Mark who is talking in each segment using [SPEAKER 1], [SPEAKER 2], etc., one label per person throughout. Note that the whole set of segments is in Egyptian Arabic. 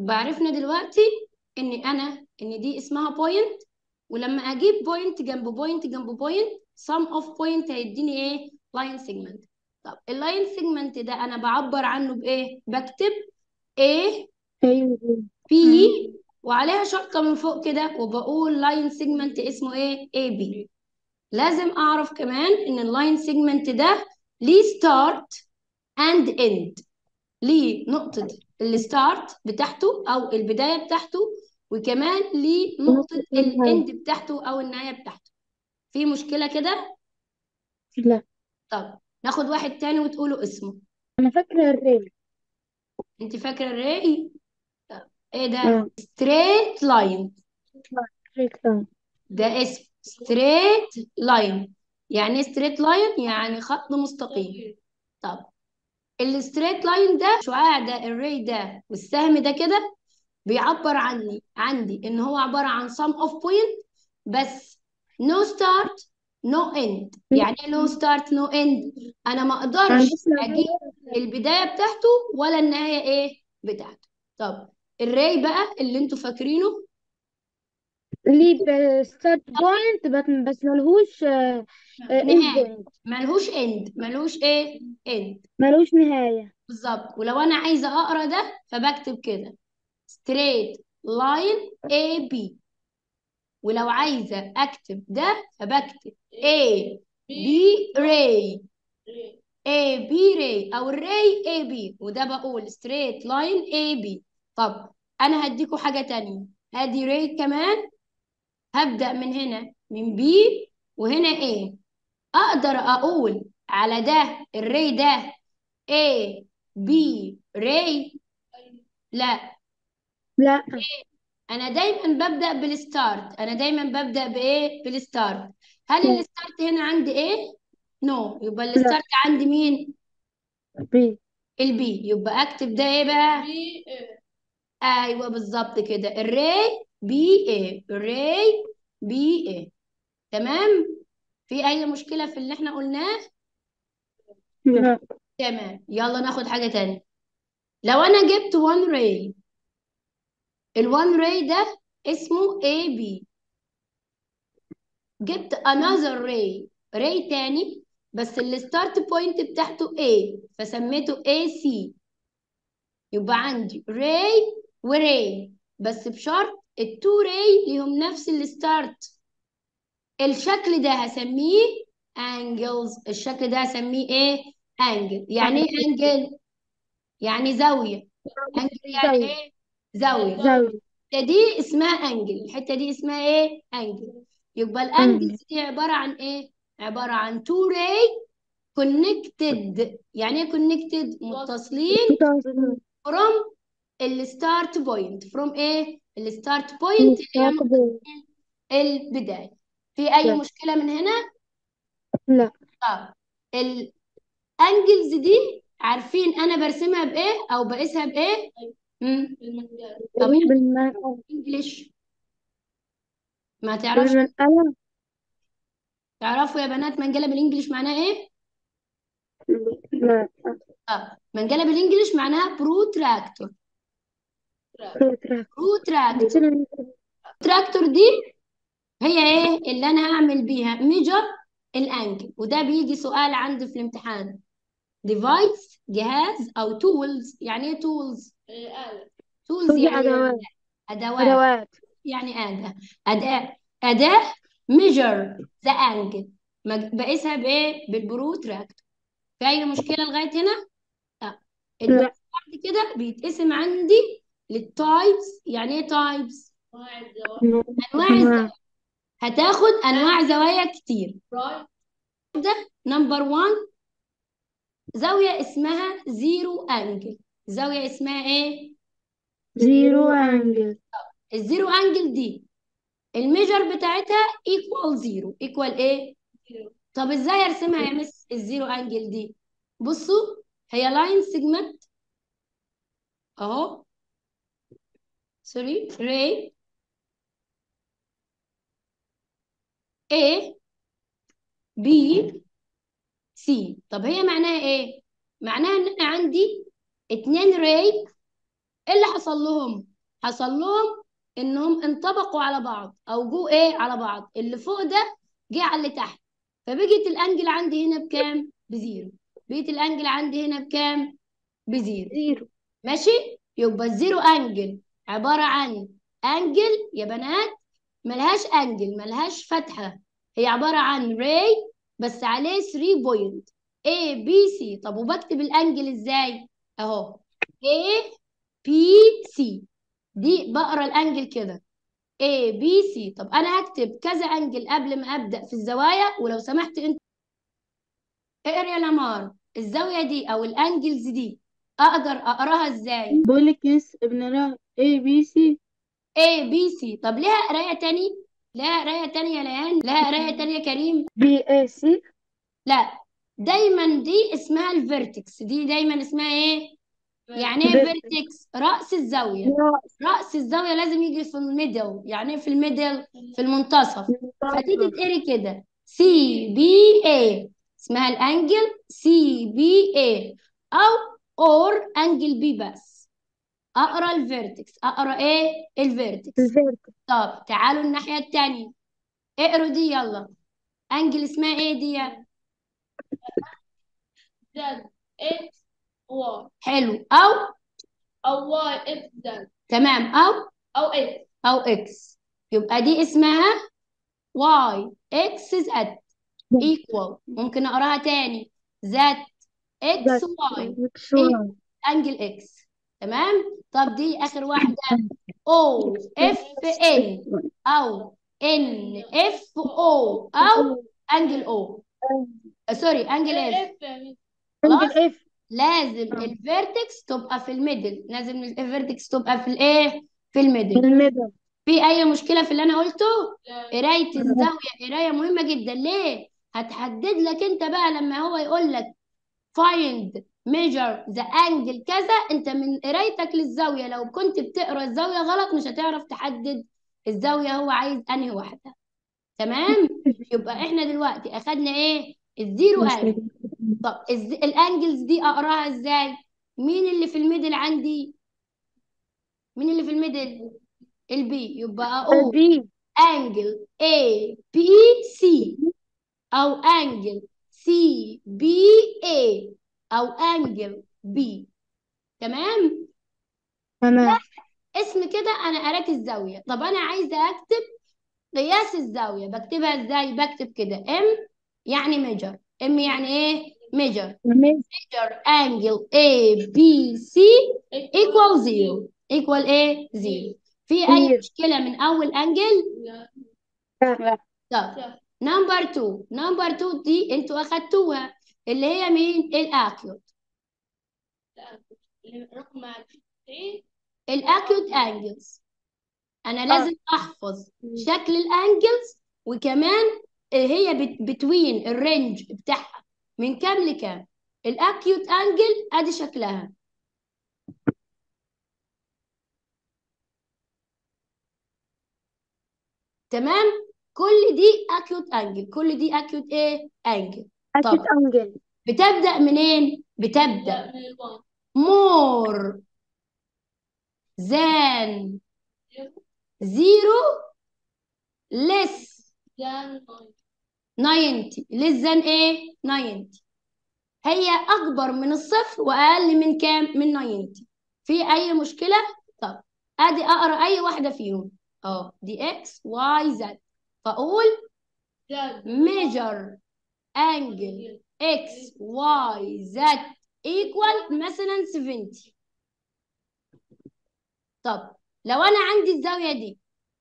[SPEAKER 1] يبقى عرفنا دلوقتي ان انا ان دي اسمها بوينت ولما اجيب بوينت جنب بوينت جنب بوينت sum of point هيديني ايه لاين سيجمنت طب اللاين سيجمنت ده انا بعبر عنه بايه بكتب A
[SPEAKER 2] ايوه
[SPEAKER 1] P وعليها شرطة من فوق كده وبقول لاين سيجمنت اسمه ايه AB لازم اعرف كمان ان اللاين سيجمنت ده ليه ستارت اند اند ليه نقطة الستارت بتاعته او البداية بتاعته وكمان ليه نقطة الاند بتاعته او النهاية بتاعته في مشكلة كده
[SPEAKER 2] لا
[SPEAKER 1] طب ناخد واحد تاني وتقولوا اسمه
[SPEAKER 2] انا فاكره الريل
[SPEAKER 1] انت فاكرة الري طب ايه ده
[SPEAKER 2] اه
[SPEAKER 1] ستريت لاين
[SPEAKER 2] ريكتان
[SPEAKER 1] ده اسم ستريت لاين يعني ايه ستريت لاين يعني خط مستقيم طب الستريت لاين ده الشعاع ده الري ده والسهم ده كده بيعبر عني عندي ان هو عبارة عن sum of point بس no start no end يعني ايه no start no end انا ما اقدرش
[SPEAKER 2] عنديش
[SPEAKER 1] اجيب البداية بتاعته ولا النهاية ايه بتاعته طب الري بقى اللي انتوا فاكرينه
[SPEAKER 2] ليه ستارت بوينت بس بس ملهوش اند
[SPEAKER 1] نهاية
[SPEAKER 2] بوينت
[SPEAKER 1] ملهوش end ملهوش ايه end
[SPEAKER 2] ملوش نهاية
[SPEAKER 1] بالظبط ولو انا عايزة اقرا ده فبكتب كده straight line AB ولو عايزة أكتب ده فبكتب A B ray A B ray أو الري A B وده بقول straight line A B طب أنا هديكوا حاجة تانية هدي ray كمان هبدأ من هنا من B وهنا A أقدر أقول على ده الري ده A B ray لا
[SPEAKER 2] لا
[SPEAKER 1] انا دايما ببدا بالستارت انا دايما ببدا بايه بالستارت هل
[SPEAKER 2] لا
[SPEAKER 1] الستارت هنا عندي ايه نو no. يبقى
[SPEAKER 2] لا
[SPEAKER 1] الستارت عندي مين
[SPEAKER 2] بي
[SPEAKER 1] البي يبقى اكتب ده ايه بقى ايوه بالظبط كده الري بي ايه الري بي ايه تمام في اي مشكله في اللي احنا قلناه
[SPEAKER 2] لا
[SPEAKER 1] تمام يلا ناخد حاجه تانية لو انا جبت 1 راي ال1 راي ده اسمه اي بي جبت another ray ray تاني بس الستارت بوينت بتاعته A فسميته AC يبقى عندي ray وray بس بشرط التو ray ليهم نفس الستارت الشكل ده هسميه angles الشكل ده هسميه ايه angle يعني ايه angle يعني زاوية angle يعني
[SPEAKER 2] زاوية
[SPEAKER 1] ايه زاوية
[SPEAKER 2] زاوية
[SPEAKER 1] الحتة دي اسمها انجل الحتة دي اسمها ايه انجل يبقى الانجلز دي عبارة عن ايه عبارة عن تو راي كونكتد يعني ايه كونكتد متصلين from الستارت بوينت from ايه الستارت بوينت اللي هي نقطة البداية في اي
[SPEAKER 2] لا
[SPEAKER 1] مشكلة من هنا
[SPEAKER 2] لا
[SPEAKER 1] طب الانجلز دي عارفين انا برسمها بايه او بقيسها بايه مم. طب
[SPEAKER 2] بالم...
[SPEAKER 1] انجلش ما تعرفش
[SPEAKER 2] بالمسألة
[SPEAKER 1] تعرفوا يا بنات منجلة بالانجلش معناها ايه
[SPEAKER 2] لا
[SPEAKER 1] اه منجلة بالانجلش معناها بروتراكتور
[SPEAKER 2] بروتراكت
[SPEAKER 1] بروتراكتور تراكتور دي هي ايه اللي انا هعمل بيها ميجر الانجل وده بيجي سؤال عندي في الامتحان ديفايس جهاز او تولز يعني ايه تولز تولز
[SPEAKER 2] دي
[SPEAKER 1] يعني
[SPEAKER 2] أدوات
[SPEAKER 1] ادوات
[SPEAKER 2] أدوات
[SPEAKER 1] يعني اداه اداه اداه ميجر ذا انجل بقيسها بايه بالبروتراكتور في اي مشكله لغايه هنا لا الدرس
[SPEAKER 2] لا
[SPEAKER 1] بعد كده بيتقسم عندي للتايبس يعني ايه تايبس انواع
[SPEAKER 2] أنواع
[SPEAKER 1] الزوايا هتاخد انواع زوايا كتير ده نمبر 1 زاويه اسمها زيرو انجل زاويه اسمها ايه
[SPEAKER 2] زيرو أنجل
[SPEAKER 1] الزيرو انجل دي الميجر بتاعتها ايكوال زيرو ايكوال ايه طب ازاي ارسمها يا مس الزيرو انجل دي بصوا هي لاين سيجمنت اهو سوري ري A B C طب هي معناها ايه معناها ان انا عندي اتنين راي ايه اللي حصل لهم حصل لهم انهم انطبقوا على بعض او جو ايه على بعض اللي فوق ده جه على اللي تحت فبقيت الانجل عندي هنا بكام بزيرو بقيت الانجل عندي هنا بكام بزيرو
[SPEAKER 2] زيرو
[SPEAKER 1] ماشي يبقى الزيرو انجل عبارة عن انجل يا بنات ملهاش انجل ملهاش فتحة هي عبارة عن راي بس عليه 3 بوينت A B C طب وبكتب الانجل ازاي اهو A B C دي بقرا الانجل كده A B C طب انا هكتب كذا انجل قبل ما ابدا في الزوايا ولو سمحت انت اقرا يا لمار الزاوية دي او الانجلز دي اقدر اقراها ازاي
[SPEAKER 2] بقول لك يس بنقرا A B C
[SPEAKER 1] A B C طب ليها قراية تاني لها قراية تانية يا ليان لها قراية تانية يا كريم
[SPEAKER 2] B A C
[SPEAKER 1] لا دايما دي اسمها الفيرتكس دي دايما اسمها ايه يعني ايه
[SPEAKER 2] Vertex.
[SPEAKER 1] فيرتكس رأس الزاوية رأس الزاوية لازم يجي في الميدل يعني ايه في الميدل في المنتصف فدي تتقري كده سي بي اي اسمها الانجل سي بي اي او اور انجل بي بس اقرا الفيرتكس اقرا ايه الفيرتكس
[SPEAKER 2] Vertex.
[SPEAKER 1] طب تعالوا الناحية التانية اقروا دي يلا انجل اسمها ايه دي
[SPEAKER 3] زد اكس واي
[SPEAKER 1] حلو او
[SPEAKER 3] او واي اكس زد
[SPEAKER 1] تمام او
[SPEAKER 3] او اكس
[SPEAKER 1] او اكس يبقى دي اسمها واي اكس زد ايكوال ممكن اقراها تاني زد اكس واي
[SPEAKER 2] X Y
[SPEAKER 1] انجل اكس تمام طب دي اخر واحده او اف ان او ان اف او او انجل او سوري انجل اف
[SPEAKER 3] اف
[SPEAKER 1] خلاص
[SPEAKER 2] Angle F
[SPEAKER 1] لازم
[SPEAKER 2] آه.
[SPEAKER 1] الفيرتكس تبقى في الميدل لازم الفيرتكس تبقى في الايه في الميدل
[SPEAKER 2] الميدل
[SPEAKER 1] في اي مشكله في اللي انا قلته قرايه الزاويه قرايه مهمه جدا ليه هتحدد لك انت بقى لما هو يقول لك find measure the angle كذا انت من قرايتك للزاويه لو كنت بتقرا الزاويه غلط مش هتعرف تحدد الزاويه هو عايز انهي واحده تمام يبقى احنا دلوقتي اخدنا ايه الزيرو انجل طب الز... الانجلز دي اقراها ازاي مين اللي في الميدل عندي مين اللي في الميدل البي يبقى اقول
[SPEAKER 2] B
[SPEAKER 1] انجل A B C او انجل C B A او انجل B تمام
[SPEAKER 2] تمام
[SPEAKER 1] اسم كده انا قريت الزاويه طب انا عايزه اكتب قياس الزاويه بكتبها ازاي بكتب كده M يعني ميجر M يعني ايه ميجر measure angle A B C equal zero equal ايه zero في اي
[SPEAKER 2] Zero.
[SPEAKER 1] مشكله من اول انجل
[SPEAKER 2] لا
[SPEAKER 1] طب نمبر 2 نمبر 2 دي انتوا اخدتوها اللي هي مين الاكيوت
[SPEAKER 3] رقم 20
[SPEAKER 1] الاكيوت انجلز انا لازم احفظ شكل الانجلز وكمان هي بتوين الرينج بتاعها من كام لكام الاكيوت انجل ادي شكلها تمام كل دي اكيوت انجل كل دي اكيوت ايه انجل
[SPEAKER 2] أكيد
[SPEAKER 1] طب
[SPEAKER 2] أنجل
[SPEAKER 1] بتبدأ منين بتبدأ
[SPEAKER 3] من الوان
[SPEAKER 1] more than zero less
[SPEAKER 3] زان
[SPEAKER 1] 90 less than ايه 90 هي اكبر من الصفر واقل من كام من 90 في اي مشكلة طب ادي اقرا اي واحدة فيهم اه دي اكس واي زد فاقول
[SPEAKER 3] زد
[SPEAKER 1] measure angle x y z equal مثلا 70 طب لو انا عندي الزاوية دي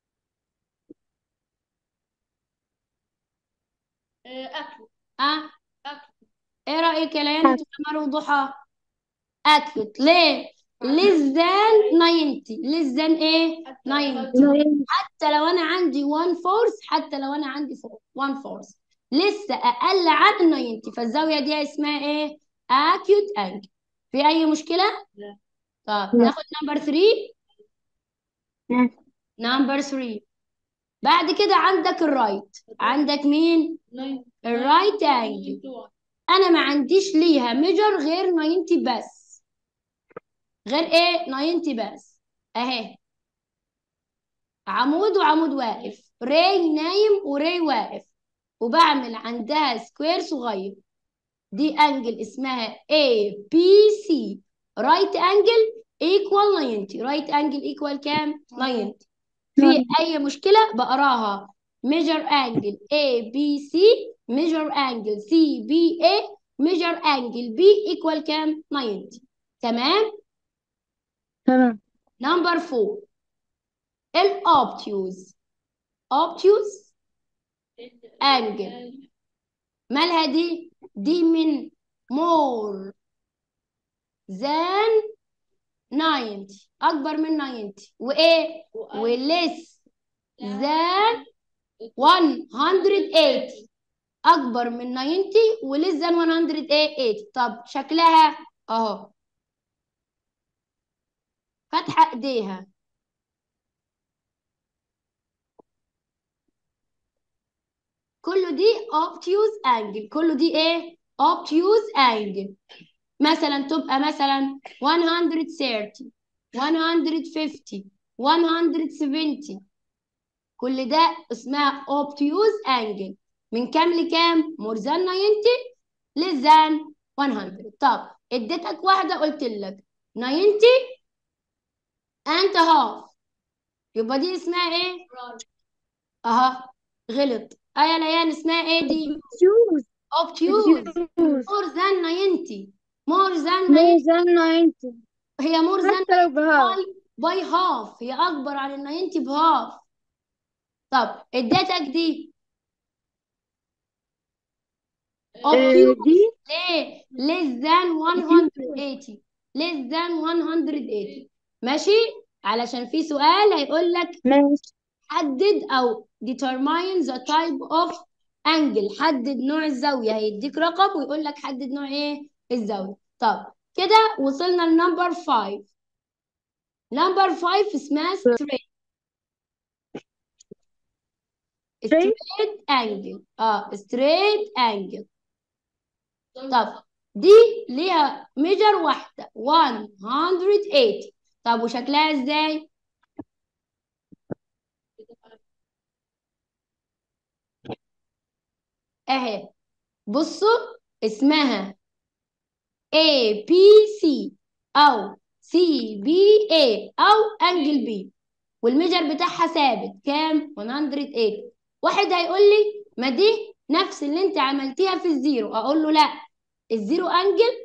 [SPEAKER 3] اكل
[SPEAKER 1] اه
[SPEAKER 3] اكل
[SPEAKER 1] ايه رأيك يا ليان انتوا قمر وضحى اكيوت ليه less than 90 less than ايه 90 حتى لو انا عندي 1 فورس حتى لو انا عندي 1 فورس لسه اقل عن ال 90 فالزاويه دي اسمها ايه acute angle في اي مشكله
[SPEAKER 3] لا.
[SPEAKER 1] طب
[SPEAKER 2] لا.
[SPEAKER 1] ناخد نمبر 3 نمبر 3 بعد كده عندك الرايت عندك مين الرايت انجل انا ما عنديش ليها ميجر غير 90 بس غير ايه 90 بس اهي عمود وعمود واقف راي نايم وراي واقف وبعمل عندها سكوير صغير دي انجل اسمها A B C رايت انجل equal 90 رايت انجل equal كام 90 في اي مشكله بقراها measure angle A B C measure angle C B A measure angle B equal كام 90 تمام
[SPEAKER 2] تمام
[SPEAKER 1] نمبر 4 الأوبتيوز obtuse angle مالها دي دي من more than 90 أكبر من 90 وإيه وليس than 180 أكبر من 90 وليس than 180 طب شكلها أهو فاتحة إيديها كله دي obtuse angle كله دي ايه obtuse angle مثلا تبقى مثلا 130 150 170 كل ده اسمها obtuse angle من كام لكام more than 90 less than 100 طب اديتك واحدة قلت لك 90 and half يبقى دي اسمها ايه اها غلط ايه ليان اسمها ايه دي
[SPEAKER 2] choose
[SPEAKER 1] obtuse
[SPEAKER 2] choose
[SPEAKER 1] more than 90 more than 90
[SPEAKER 2] more than 90
[SPEAKER 1] هي more than
[SPEAKER 2] حتى لو بهاف
[SPEAKER 1] باي half هي اكبر عن ال 90 بهاف طب اديتك دي obtuse
[SPEAKER 2] دي
[SPEAKER 1] ليه less than 180 less than 180 ماشي علشان في سؤال هيقول لك
[SPEAKER 2] ماشي
[SPEAKER 1] حدد او determine the type of angle حدد نوع الزاوية هيديك رقم ويقول لك حدد نوع ايه الزاوية طب كده وصلنا لنمبر 5 نمبر 5 اسمها straight
[SPEAKER 2] Straight؟
[SPEAKER 1] straight angle اه straight angle طب دي ليها ميجر واحدة 180 طب وشكلها ازاي اهي بصوا اسمها A B C أو C B A أو أنجل B والميجر بتاعها ثابت كام؟ 108 واحد هيقول لي ما دي نفس اللي انت عملتيها في الزيرو أقول له لا الزيرو أنجل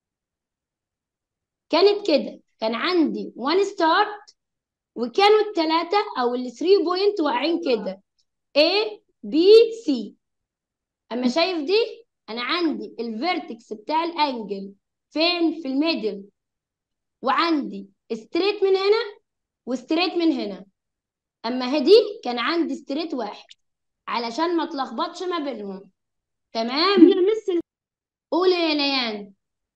[SPEAKER 1] كانت كده كان عندي 1 ستارت وكانوا الثلاثة أو ال 3 بوينت واقعين كده A B C اما شايف دي انا عندي الفيرتكس بتاع الانجل فين في الميدل وعندي ستريت من هنا وستريت من هنا اما هدي كان عندي ستريت واحد علشان ما اتلخبطش ما بينهم تمام
[SPEAKER 2] هي مس
[SPEAKER 1] قولي يا ليان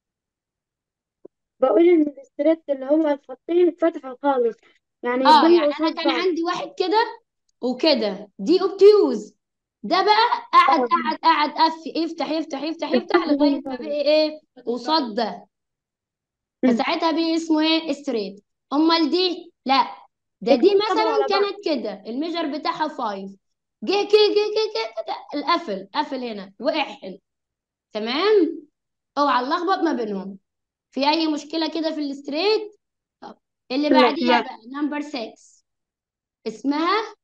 [SPEAKER 2] بقول ان الستريت اللي هو الخطين اتفتحوا خالص يعني
[SPEAKER 1] اه
[SPEAKER 2] يبقوا
[SPEAKER 1] يعني انا
[SPEAKER 2] قصاد
[SPEAKER 1] كان
[SPEAKER 2] بعض
[SPEAKER 1] عندي واحد كده وكده دي اوبتيوز ده بقى قعد
[SPEAKER 2] اه
[SPEAKER 1] قعد قعد قف يفتح يفتح يفتح يفتح لغايه ما بقي ايه قصاد ده
[SPEAKER 2] مم.
[SPEAKER 1] فساعتها بقي اسمه ايه ستريت امال دي لا ده دي
[SPEAKER 2] اتقطعوا
[SPEAKER 1] مثلا
[SPEAKER 2] على بعض
[SPEAKER 1] كانت كده الميجر بتاعها 5 جه كده جه كده كده القفل قفل هنا وقع هنا تمام اوعى نلخبط ما بينهم في اي مشكله كده في الستريت طب اللي
[SPEAKER 2] لا
[SPEAKER 1] بعديها
[SPEAKER 2] لا
[SPEAKER 1] بقى نمبر 6 اسمها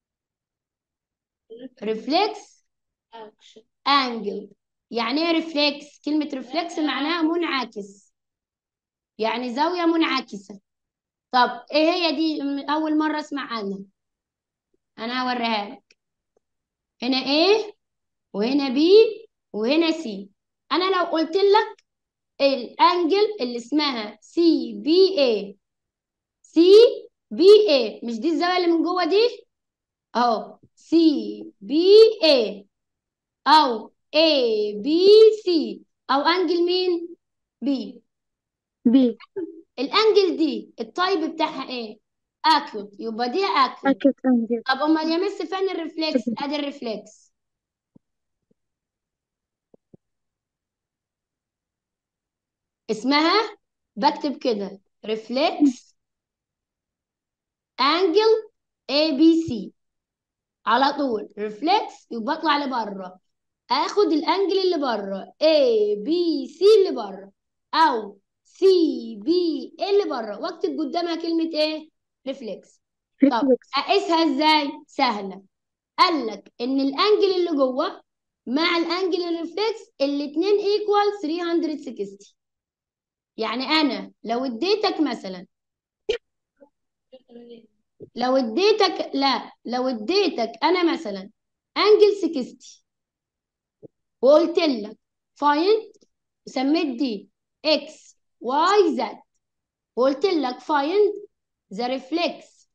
[SPEAKER 1] ريفلكس
[SPEAKER 3] اكشن
[SPEAKER 1] انجل يعني ايه ريفلكس كلمه ريفلكس معناها منعكس يعني زاويه منعكسه طب ايه هي دي م- اول مره اسمع عنها انا هوريها لك هنا ايه وهنا بي وهنا سي انا لو قلت لك الانجل اللي اسمها سي بي اي سي بي اي مش دي الزاويه اللي من جوه دي اهو سي بي اي او اي بي سي او انجل مين بي
[SPEAKER 2] بي
[SPEAKER 1] الانجل دي التايب بتاعها ايه اكيوت يبقى دي اكيوت
[SPEAKER 2] أكيد أنجل
[SPEAKER 1] طب امال يا مس فين الريفلكس ادي الريفلكس اسمها بكتب كده ريفلكس انجل A B C على طول ريفلكس يبقى اطلع لبره اخد الانجل اللي بره A B C اللي بره او C B اللي بره واكتب قدامها كلمة ايه ريفلكس طب
[SPEAKER 2] ريفلكس
[SPEAKER 1] اقيسها ازاي سهلة قال لك ان الانجل اللي جوه مع الانجل الريفلكس الاتنين ايكوال 360 يعني انا لو اديتك مثلا لو اديتك لا لو اديتك انا مثلا انجل 60 وقلت لك فايند وسميت دي اكس واي زد وقلت لك فايند ذا ريفلكس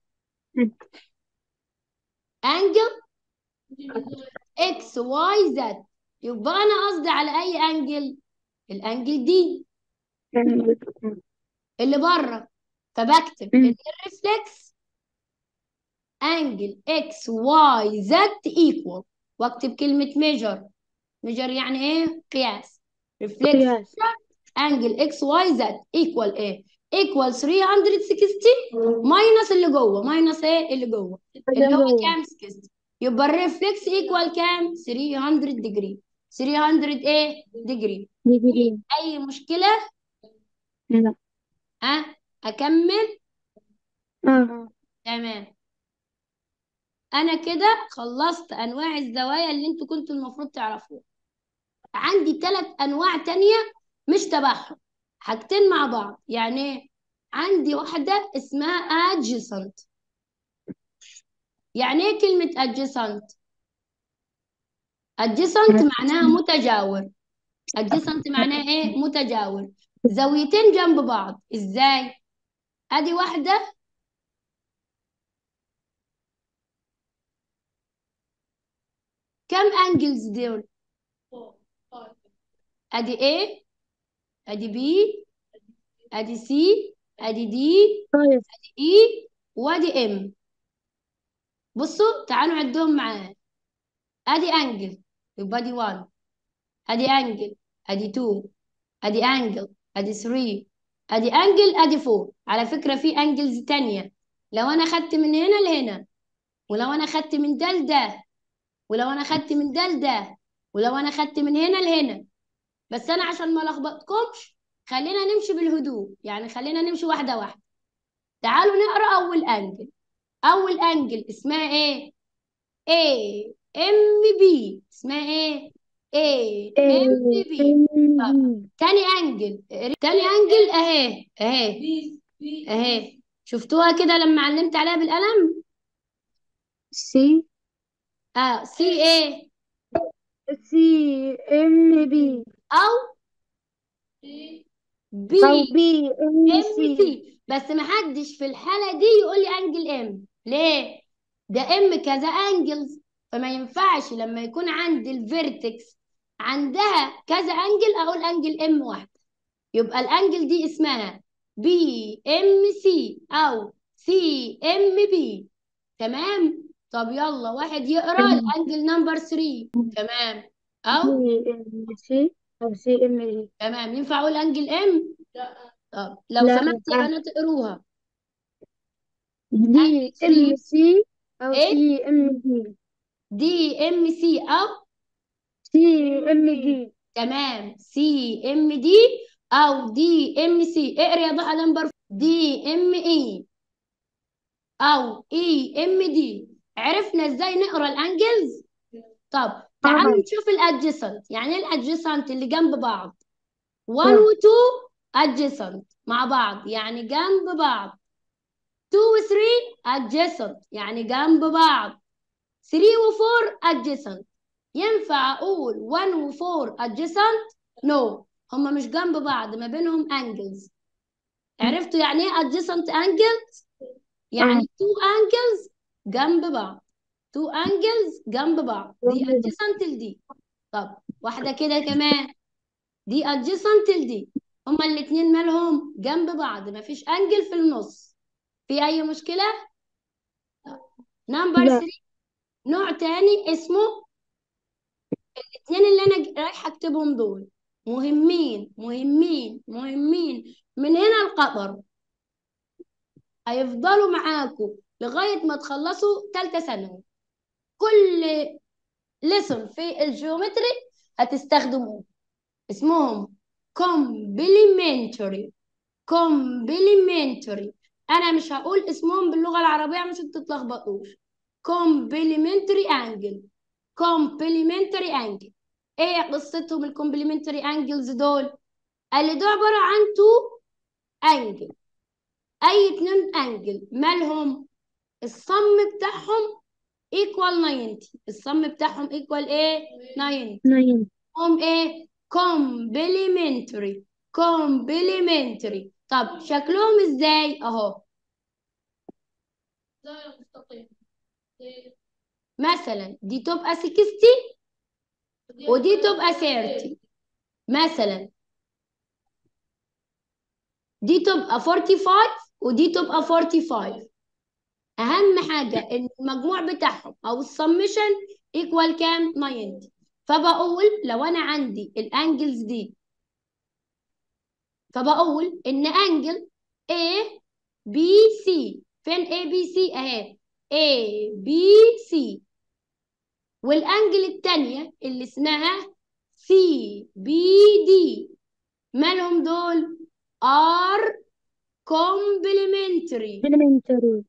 [SPEAKER 1] انجل اكس واي زد يبقى انا قصدي على اي انجل الانجل دي اللي بره فبكتب
[SPEAKER 2] مم.
[SPEAKER 1] ان الريفلكس انجل اكس واي زد ايكوال واكتب كلمة ميجر ميجر يعني ايه قياس ريفلكس
[SPEAKER 2] قياس
[SPEAKER 1] انجل اكس واي زد ايكوال ايه ايكوال 360 ماينس اللي جوه ماينس ايه اللي جوه اللي هو كام 60 يبقى الريفلكس ايكوال كام 300 ديجري 300 ايه ديجري
[SPEAKER 2] ديجري
[SPEAKER 1] اي مشكلة
[SPEAKER 2] لا
[SPEAKER 1] ها اكمل
[SPEAKER 2] اه
[SPEAKER 1] تمام انا كده خلصت انواع الزوايا اللي انتوا كنتوا المفروض تعرفوها عندي ثلاث انواع تانية مش تبعهم حاجتين مع بعض يعني ايه عندي واحدة اسمها adjacent يعني ايه كلمة adjacent adjacent معناها متجاور adjacent معناها ايه متجاور زاويتين جنب بعض ازاي ادي واحدة كم انجلز دول ادي A ادي B ادي C ادي D
[SPEAKER 2] طيب
[SPEAKER 1] E وادي M بصوا تعالوا عدهم معايا ادي انجل يبقى ادي 1 ادي انجل ادي 2 ادي انجل ادي 3 ادي انجل ادي 4 على فكرة في انجلز تانية لو انا خدت من هنا لهنا ولو انا خدت من ده لده ولو انا خدت من ده لده ولو انا خدت من هنا لهنا بس انا عشان ما لخبطكمش خلينا نمشي بالهدوء يعني خلينا نمشي واحدة واحدة تعالوا نقرا اول انجل اول انجل اسمها ايه A ام بي اسمها ايه A ام بي تاني انجل تاني انجل اهي اهي اهي شفتوها كده لما علمت عليها بالقلم
[SPEAKER 2] سي
[SPEAKER 1] اه سي ايه
[SPEAKER 2] سي ام بي
[SPEAKER 1] او
[SPEAKER 2] او
[SPEAKER 1] بي
[SPEAKER 2] بي ام
[SPEAKER 1] ام
[SPEAKER 2] سي
[SPEAKER 1] سي بس ما حدش في الحالة دي يقول لي انجل ام ليه ده ام كذا انجلز فما ينفعش لما يكون عندي الفيرتكس عندها كذا انجل اقول انجل ام واحدة يبقى الانجل دي اسمها بي ام سي او سي ام بي تمام طب يلا واحد يقرا
[SPEAKER 2] تمام.
[SPEAKER 1] الانجل نمبر 3 تمام او
[SPEAKER 2] سي ام سي او سي ام بي
[SPEAKER 1] تمام ينفع اقول انجل ام طب لو
[SPEAKER 2] لا.
[SPEAKER 1] سمحت يا بنات اقروها
[SPEAKER 2] دي ام سي او
[SPEAKER 1] إيه؟
[SPEAKER 2] سي ام بي
[SPEAKER 1] دي ام سي او
[SPEAKER 2] سي ام دي
[SPEAKER 1] تمام سي ام دي او دي ام سي اقرا يا ضحى نمبر دي ام اي او اي ام دي عرفنا ازاي نقرا الانجلز طب تعالوا
[SPEAKER 2] آه.
[SPEAKER 1] نشوف الادجسنت يعني ايه الادجسنت اللي جنب بعض 1
[SPEAKER 2] آه.
[SPEAKER 1] و 2 adjacent مع بعض يعني جنب بعض 2 و 3 adjacent يعني جنب بعض 3 و 4 adjacent ينفع اقول 1 و 4 adjacent no هما مش جنب بعض ما بينهم angles عرفتوا يعني ايه adjacent angles يعني
[SPEAKER 2] آه.
[SPEAKER 1] two angles جنب بعض two angles جنب بعض دي
[SPEAKER 2] جنب بعض.
[SPEAKER 1] adjacent لدي طب واحدة كده كمان دي adjacent لدي هما الاتنين مالهم جنب بعض مفيش انجل في النص في اي مشكلة نمبر
[SPEAKER 2] لا.
[SPEAKER 1] 3 نوع تاني اسمه الاتنين اللي انا رايحة اكتبهم دول مهمين مهمين مهمين من هنا القطر هيفضلوا معاكم لغاية ما تخلصوا تالتة ثانوي كل ليسون في الجيومتري هتستخدموه اسمهم complementary complementary انا مش هقول اسمهم باللغة العربية عشان تتلخبطوش complementary angle complementary angle ايه قصتهم الكومبليمنتري انجلز دول قال لي دول عبارة عن تو انجل اي اتنين انجل مالهم الصم بتاعهم ايكوال 90 الصم بتاعهم ايكوال ايه 90
[SPEAKER 2] ناين
[SPEAKER 1] هم ايه complementary complementary طب شكلهم ازاي اهو
[SPEAKER 3] زاوية مستقيمة زي-
[SPEAKER 1] مثلا دي تبقى 60 ودي تبقى 30 مثلا دي تبقى 45 ودي تبقى 45 اهم حاجه ان المجموع بتاعهم او السمشن ايكوال كام 90 فبقول لو انا عندي الانجلز دي فبقول ان انجل A B C فين A B C اهي A B C والانجل التانية اللي اسمها C B D مالهم دول are complementary
[SPEAKER 2] elementary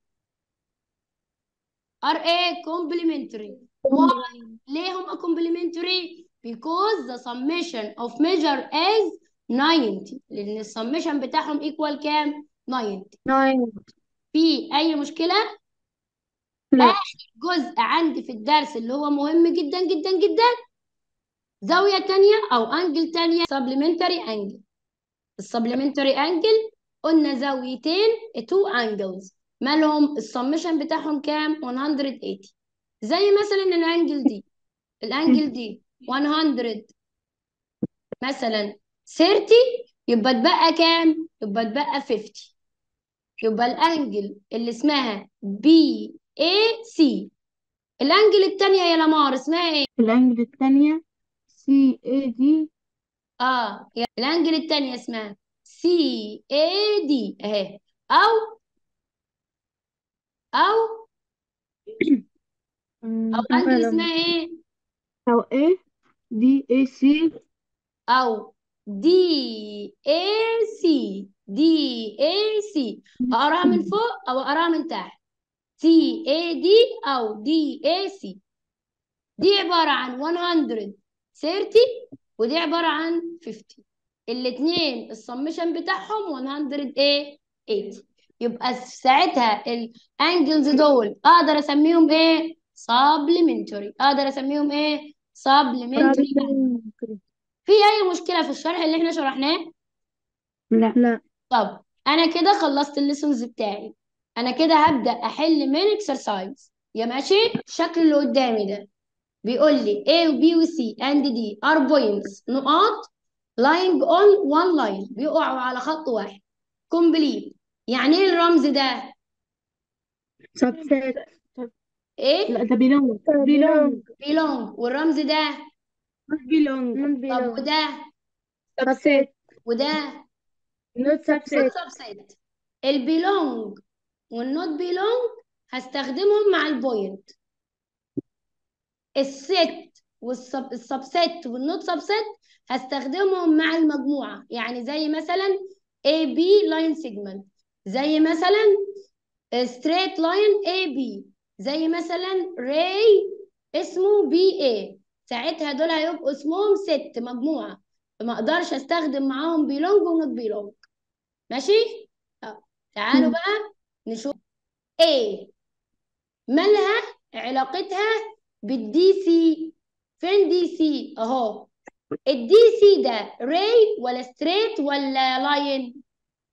[SPEAKER 1] are ايه complementary why ليه هم complementary because the summation of measure is 90 لان السمشن بتاعهم equal كام 90
[SPEAKER 2] ناين
[SPEAKER 1] في اي مشكلة
[SPEAKER 2] لا
[SPEAKER 1] جزء عندي في الدرس اللي هو مهم جدا جدا جدا زاوية تانية أو أنجل تانية supplementary angle السبلمنتري أنجل قلنا زاويتين two angles مالهم السمشن بتاعهم كام 180 زي مثلا الأنجل دي الأنجل دي 100 مثلا 30 يبقى اتبقى كام يبقى اتبقى 50 يبقى الأنجل اللي اسمها بي اي سي الأنجل التانية يا لمار اسمها ايه
[SPEAKER 2] الأنجل الثانية سي اي دي
[SPEAKER 1] اه يا- الانجل التانية اسمها سي اي دي اهي او او او انجل اسمها ايه
[SPEAKER 2] أو ايه دي اي سي
[SPEAKER 1] او دي اي سي دي اي سي اقراها من فوق او اقراها من تحت سي اي دي او دي اي سي دي عبارة عن 130 ودي عبارة عن 50 الاتنين السمشن بتاعهم 100 ايه 80 يبقى ساعتها الانجلز دول اقدر اسميهم ايه supplementary اقدر اسميهم ايه supplementary في اي مشكلة في الشرح اللي احنا شرحناه
[SPEAKER 2] لا لا
[SPEAKER 1] طب انا كده خلصت الليسونز بتاعي انا كده هبدأ احل من اكسرسايز يا ماشي الشكل اللي قدامي ده بيقول لي A و B و C and D are points نقاط lying on one line بيقعوا على خط واحد complete يعني ايه الرمز ده
[SPEAKER 2] سبسيت
[SPEAKER 1] ايه
[SPEAKER 2] لا ده بيلونج بيلونج
[SPEAKER 1] belong والرمز ده
[SPEAKER 2] مش بيلونج
[SPEAKER 1] طب وده
[SPEAKER 2] سبسيت
[SPEAKER 1] وده
[SPEAKER 2] نوت سبسيت
[SPEAKER 1] subset البيلونج والنوت بيلونج هستخدمهم مع البوينت الست والسبست والنوت سبست هستخدمهم مع المجموعة يعني زي مثلا AB line segment زي مثلا straight line AB زي مثلا ray اسمه BA ساعتها دول هيبقوا اسمهم ست مجموعة فما اقدرش استخدم معاهم belong ونوت belong ماشي؟ طب تعالوا
[SPEAKER 2] مم.
[SPEAKER 1] بقى نشوف A مالها علاقتها بالدي سي فين دي سي اهو الدي سي ده راي ولا ستريت ولا لاين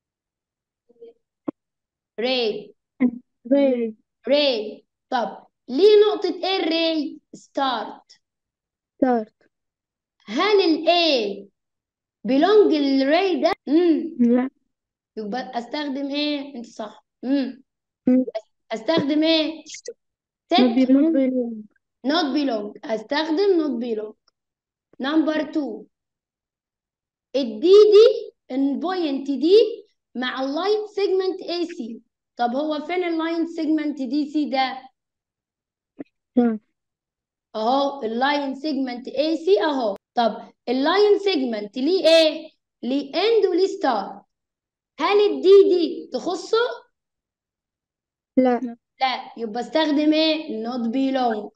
[SPEAKER 1] راي
[SPEAKER 2] ري
[SPEAKER 1] راي طب ليه نقطة ايه الراي ستارت
[SPEAKER 2] ستارت
[SPEAKER 1] هل الاي بيلونج للراي ده امم
[SPEAKER 2] لا
[SPEAKER 1] يبقى استخدم ايه انت صح امم
[SPEAKER 2] مم.
[SPEAKER 1] استخدم ايه ست
[SPEAKER 2] نوت بيلونج
[SPEAKER 1] not belong استخدم not belong نمبر 2 الدي دي البوينت دي مع اللاين سيجمنت اي سي طب هو فين اللاين سيجمنت دي سي ده
[SPEAKER 2] تمام.
[SPEAKER 1] اهو اللاين سيجمنت اي سي اهو طب اللاين سيجمنت ليه ايه ليه اند وليه ستار هل الدي دي تخصه
[SPEAKER 2] لا
[SPEAKER 1] لا يبقى استخدم ايه not belong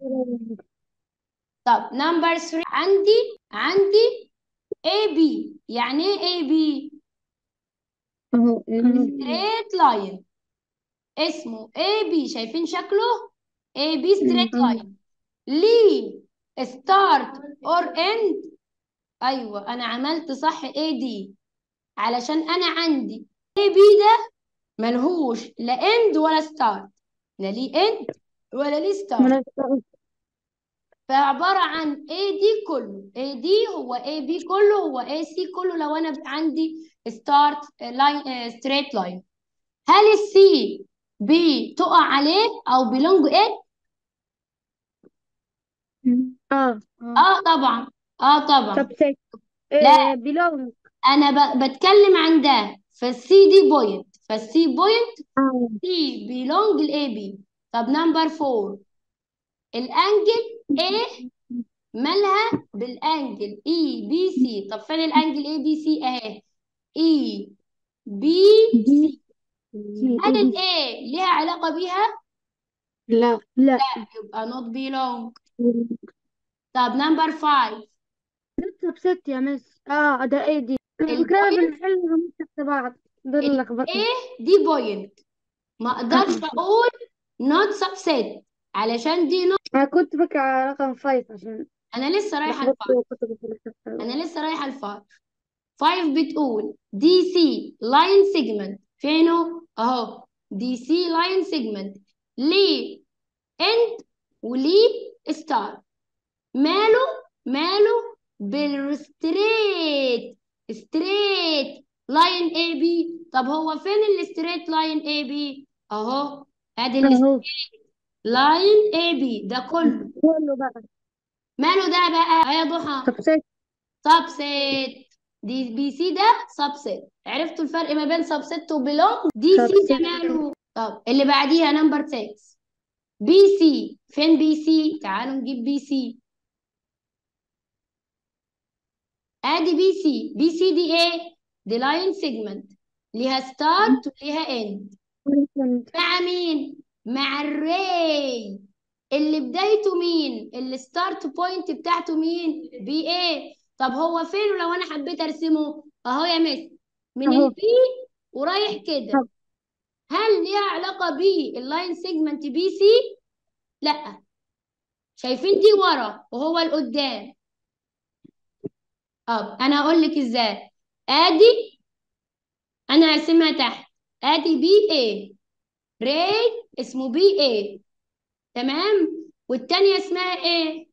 [SPEAKER 1] طب نمبر 3 عندي عندي اي بي يعني ايه اي بي
[SPEAKER 2] اهو
[SPEAKER 1] ستريت لاين اسمه اي بي شايفين شكله اي بي ستريت
[SPEAKER 2] مم.
[SPEAKER 1] لاين ليه ستارت اور اند ايوه انا عملت صح اي دي علشان انا عندي اي بي ده ملهوش لا اند ولا ستارت لا ليه اند ولا ليه ستارت فعبارة عن اي دي كله اي دي هو اي بي كله هو اي سي كله لو انا عندي ستارت لاين ستريت لاين هل السي بي تقع عليه او بيلونج ايه
[SPEAKER 2] اه
[SPEAKER 1] اه طبعا اه طبعا
[SPEAKER 2] طب سك
[SPEAKER 1] لا.
[SPEAKER 2] بلون
[SPEAKER 1] انا ب... بتكلم عن ده فالسي دي بوينت فالسي بوينت
[SPEAKER 2] اه
[SPEAKER 1] سي بيلونج لاي بي طب نمبر فور الانجل A مالها بالانجل اي بي سي طب فين الانجل اي بي سي اهي اي بي سي هل الاي ليها علاقة بيها
[SPEAKER 2] لا لا
[SPEAKER 1] يبقى not belong طب نمبر 5
[SPEAKER 2] طب ست يا مس اه ده ايه دي الفكرة بنحلهم تحت بعض ده اللي لخبطني
[SPEAKER 1] A دي بوينت ما اقدرش اقول not subset علشان دي not
[SPEAKER 2] انا كنت فاكرة على رقم فايف عشان
[SPEAKER 1] انا لسه رايحة
[SPEAKER 2] لخبطت
[SPEAKER 1] الفايف
[SPEAKER 2] وكنت بفكر
[SPEAKER 1] انا لسه رايحة الفايف 5 بتقول دي سي لاين سيجمنت فينه اهو دي سي لاين سيجمنت ليه اند وليه ستار ماله ماله بالستريت ستريت لاين اي بي طب هو فين الستريت لاين اي بي اهو ادي
[SPEAKER 2] اهو
[SPEAKER 1] لاين اي بي ده كله
[SPEAKER 2] كله بقى
[SPEAKER 1] ماله ده بقى يا ضحى
[SPEAKER 2] طب ست
[SPEAKER 1] سبسيت دي بي سي ده سبسيت عرفتوا الفرق ما بين سبسيت وبيلونج دي سي ده
[SPEAKER 2] سبسيت.
[SPEAKER 1] ماله طب اللي بعديها نمبر 6 بي سي فين بي سي تعالوا نجيب بي سي ادي بي سي بي سي دي ايه دي لاين سيجمنت ليها ستارت وليها اند مع مين مع الري اللي بدايته مين الستارت بوينت بتاعته مين بي ايه طب هو فين لو انا حبيت ارسمه اهو يا مس من
[SPEAKER 2] أهو.
[SPEAKER 1] البي ورايح كده
[SPEAKER 2] طب.
[SPEAKER 1] هل ليها علاقة باللاين سيجمنت بي سي لا شايفين دي ورا وهو لقدام اه انا هقول لك ازاي ادي انا هرسمها تحت ادي بي اي ري اسمه بي اي تمام والتانية اسمها ايه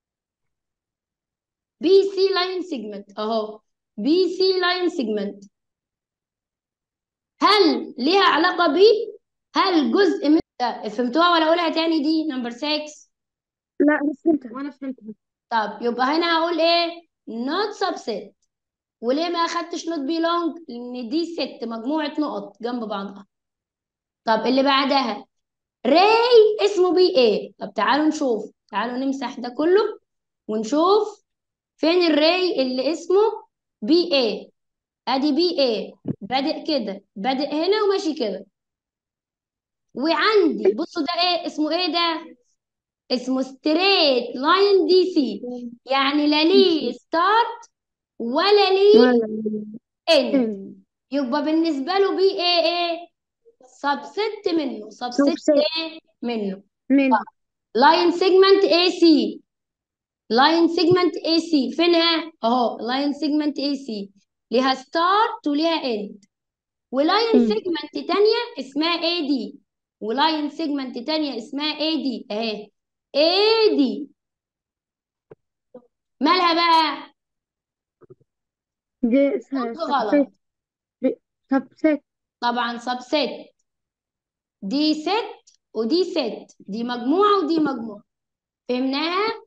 [SPEAKER 1] بي سي لاين سيجمنت اهو بي سي لاين سيجمنت هل ليها علاقة بيه هل جزء من آه، فهمتوها ولا اقولها تاني دي نمبر 6
[SPEAKER 2] لا انا فهمت وانا فهمت
[SPEAKER 1] طب يبقى هنا هقول ايه not subset وليه ما اخدتش not belong لان دي ست مجموعة نقط جنب بعضها طب اللي بعدها راي اسمه بي ايه طب تعالوا نشوف تعالوا نمسح ده كله ونشوف فين الراي اللي اسمه بي ايه ادي بي ايه بادئ كده بادئ هنا وماشي كده وعندي بصوا ده ايه اسمه ايه ده اسمه ستريت لاين دي سي يعني لا ليه ستارت ولا ليه
[SPEAKER 2] ولا
[SPEAKER 1] اند يبقى بالنسبة له بي ايه ايه سبست منه سبست
[SPEAKER 2] Subset.
[SPEAKER 1] ايه منه
[SPEAKER 2] من
[SPEAKER 1] لاين سيجمنت اي سي لاين سيجمنت اي سي فينها اهو لاين سيجمنت اي سي ليها ستارت وليها اند ولاين
[SPEAKER 2] مم.
[SPEAKER 1] سيجمنت تانية اسمها اي دي ولاين سيجمنت تانية اسمها اي دي اهي اي دي مالها بقى
[SPEAKER 2] دي اسمها
[SPEAKER 1] غلط
[SPEAKER 2] طب ست
[SPEAKER 1] طبعا سبست دي ست ودي ست دي مجموعة ودي مجموعة فهمناها